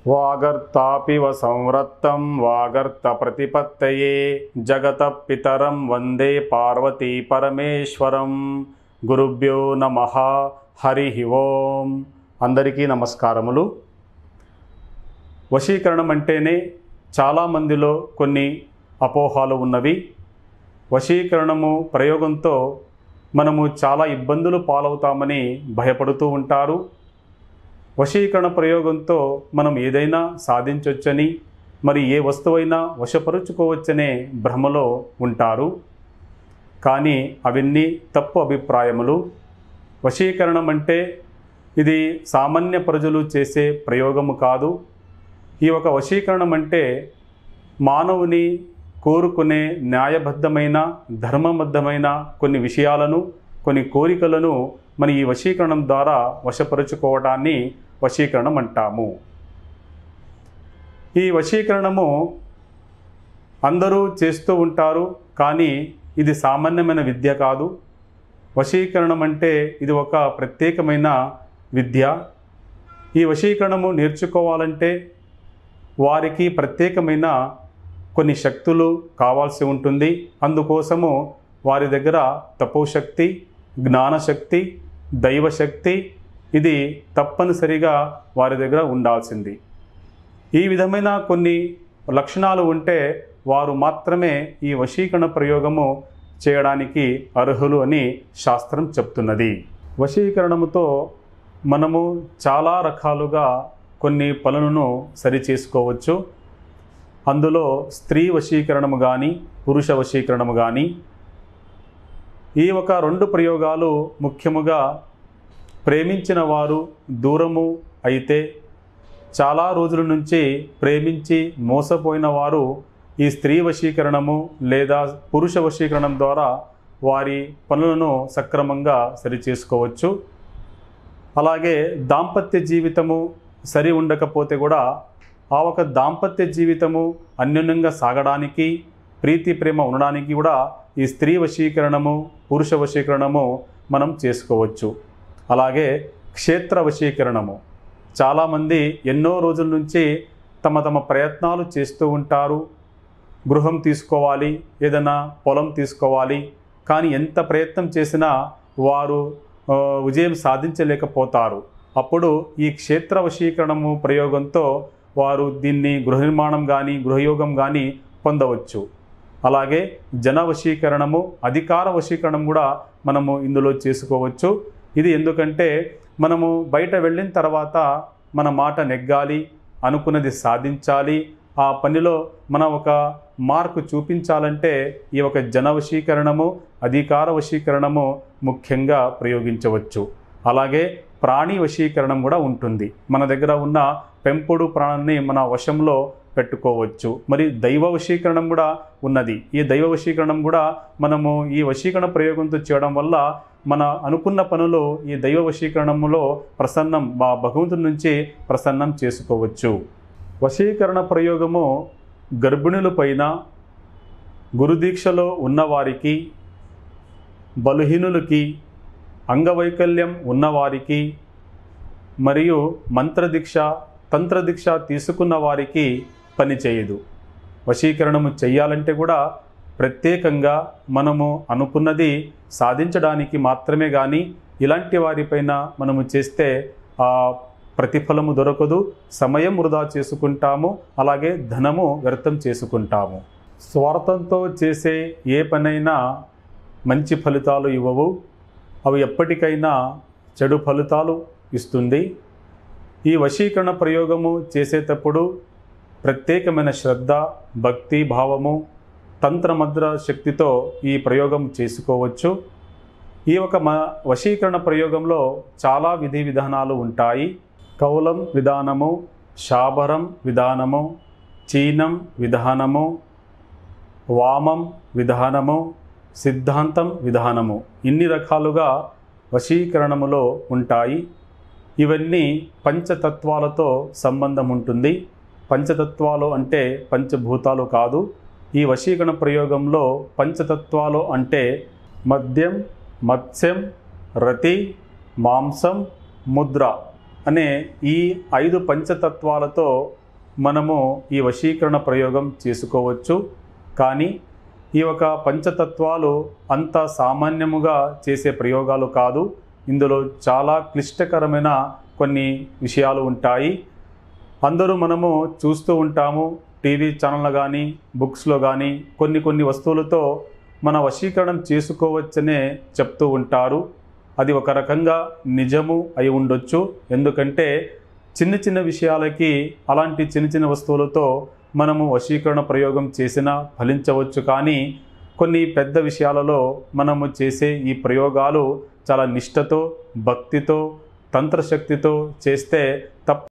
వాగర్తాపివ సంవృత్తం వాగర్త ప్రతిపత్తయే జగత పితరం వందే పార్వతీ పరమేశ్వరం గురుభ్యో నమ హరి ఓం అందరికీ నమస్కారములు వశీకరణం అంటేనే చాలామందిలో కొన్ని అపోహాలు ఉన్నవి వశీకరణము ప్రయోగంతో మనము చాలా ఇబ్బందులు పాలవుతామని భయపడుతూ ఉంటారు వశీకరణ ప్రయోగంతో మనం ఏదైనా సాధించవచ్చని మరి ఏ వస్తువైనా వశపరుచుకోవచ్చనే భ్రమలో ఉంటారు కానీ అవన్నీ తప్పు అభిప్రాయములు వశీకరణం అంటే ఇది సామాన్య ప్రజలు చేసే ప్రయోగము కాదు ఈ ఒక వశీకరణం అంటే మానవుని కోరుకునే న్యాయబద్ధమైన ధర్మబద్ధమైన కొన్ని విషయాలను కొన్ని కోరికలను మన ఈ వశీకరణం ద్వారా వశపరుచుకోవడాన్ని వశీకరణం అంటాము ఈ వశీకరణము అందరూ చేస్తూ ఉంటారు కానీ ఇది సామాన్యమైన విద్య కాదు వశీకరణం అంటే ఇది ఒక ప్రత్యేకమైన విద్య ఈ వశీకరణము నేర్చుకోవాలంటే వారికి ప్రత్యేకమైన కొన్ని శక్తులు కావాల్సి ఉంటుంది అందుకోసము వారి దగ్గర తపోశక్తి జ్ఞానశక్తి దైవశక్తి ఇది తప్పనిసరిగా వారి దగ్గర ఉండాల్సింది ఈ విధమైన కొన్ని లక్షణాలు ఉంటే వారు మాత్రమే ఈ వశీకరణ ప్రయోగము చేయడానికి అర్హులు అని శాస్త్రం చెప్తున్నది వశీకరణముతో మనము చాలా రకాలుగా కొన్ని పనులను సరిచేసుకోవచ్చు అందులో స్త్రీ వశీకరణము కానీ పురుష వశీకరణము కానీ ఈ ఒక రెండు ప్రయోగాలు ముఖ్యముగా ప్రేమించిన వారు దూరము అయితే చాలా రోజుల నుంచి ప్రేమించి మోసపోయిన వారు ఈ స్త్రీ వశీకరణము లేదా పురుష వశీకరణం ద్వారా వారి పనులను సక్రమంగా సరిచేసుకోవచ్చు అలాగే దాంపత్య జీవితము సరి ఉండకపోతే కూడా ఆ ఒక దాంపత్య జీవితము అన్యోన్యంగా సాగడానికి ప్రీతి ప్రేమ ఉండడానికి కూడా ఈ స్త్రీ వశీకరణము పురుష వశీకరణము మనం చేసుకోవచ్చు అలాగే క్షేత్ర వశీకరణము చాలామంది ఎన్నో రోజుల నుంచి తమ తమ ప్రయత్నాలు చేస్తూ ఉంటారు గృహం తీసుకోవాలి ఏదైనా పొలం తీసుకోవాలి కానీ ఎంత ప్రయత్నం చేసినా వారు ఆ, విజయం సాధించలేకపోతారు అప్పుడు ఈ క్షేత్ర వశీకరణము ప్రయోగంతో వారు దీన్ని గృహ నిర్మాణం కానీ గృహయోగం కానీ పొందవచ్చు అలాగే జన వశీకరణము అధికార వశీకరణం కూడా మనము ఇందులో చేసుకోవచ్చు ఇది ఎందుకంటే మనము బయట వెళ్ళిన తర్వాత మన మాట నెగ్గాలి అనుకున్నది సాధించాలి ఆ పనిలో మన ఒక మార్కు చూపించాలంటే ఈ ఒక జన వశీకరణము అధికార వశీకరణము ముఖ్యంగా ప్రయోగించవచ్చు అలాగే ప్రాణి వశీకరణం కూడా ఉంటుంది మన దగ్గర ఉన్న పెంపుడు ప్రాణాన్ని మన వశంలో పెట్టుకోవచ్చు మరి దైవ వశీకరణం కూడా ఉన్నది ఈ దైవ వశీకరణం కూడా మనము ఈ వశీకరణ ప్రయోగంతో చేయడం వల్ల మన అనుకున్న పనులు ఈ దైవ వశీకరణములో ప్రసన్నం మా భగవంతుడి నుంచి ప్రసన్నం చేసుకోవచ్చు వశీకరణ ప్రయోగము గర్భిణుల పైన గురుదీక్షలో ఉన్నవారికి బలహీనులకి అంగవైకల్యం ఉన్నవారికి మరియు మంత్రదీక్ష తంత్రదీక్ష తీసుకున్న వారికి పనిచేయదు వశీకరణము చెయ్యాలంటే కూడా ప్రత్యేకంగా మనము అనుకున్నది సాధించడానికి మాత్రమే కానీ ఇలాంటి వారిపైన మనము చేస్తే ఆ ప్రతిఫలము దొరకదు సమయం వృధా చేసుకుంటాము అలాగే ధనము వ్యర్థం చేసుకుంటాము స్వార్థంతో చేసే ఏ పనైనా మంచి ఫలితాలు ఇవ్వవు అవి ఎప్పటికైనా చెడు ఫలితాలు ఇస్తుంది ఈ వశీకరణ ప్రయోగము చేసేటప్పుడు ప్రత్యేకమైన శ్రద్ధ భక్తి భావము తంత్రమద్ర శక్తితో ఈ ప్రయోగం చేసుకోవచ్చు ఈ ఒక మ వశీకరణ ప్రయోగంలో చాలా విధి విధానాలు ఉంటాయి కౌలం విధానము శాబరం విధానము చీనం విధానము వామం విధానము సిద్ధాంతం విధానము ఇన్ని రకాలుగా వశీకరణములో ఉంటాయి ఇవన్నీ పంచతత్వాలతో సంబంధం ఉంటుంది పంచతత్వాలు అంటే పంచభూతాలు కాదు ఈ వశీకరణ ప్రయోగంలో పంచతత్వాలు అంటే మద్యం మత్స్యం రతి మాంసం ముద్ర అనే ఈ ఐదు పంచతత్వాలతో మనము ఈ వశీకరణ ప్రయోగం చేసుకోవచ్చు కానీ ఈ యొక్క పంచతత్వాలు అంత సామాన్యముగా చేసే ప్రయోగాలు కాదు ఇందులో చాలా క్లిష్టకరమైన కొన్ని విషయాలు ఉంటాయి అందరూ మనము చూస్తూ ఉంటాము టీవీ ఛానల్లో కానీ బుక్స్లో కానీ కొన్ని కొన్ని వస్తువులతో మన వశీకరణం చేసుకోవచ్చనే చెప్తూ ఉంటారు అది ఒక రకంగా నిజము అయి ఉండొచ్చు ఎందుకంటే చిన్న చిన్న విషయాలకి అలాంటి చిన్న చిన్న వస్తువులతో మనము వశీకరణ ప్రయోగం చేసినా ఫలించవచ్చు కానీ కొన్ని పెద్ద విషయాలలో మనము చేసే ఈ ప్రయోగాలు చాలా నిష్టతో భక్తితో తంత్రశక్తితో చేస్తే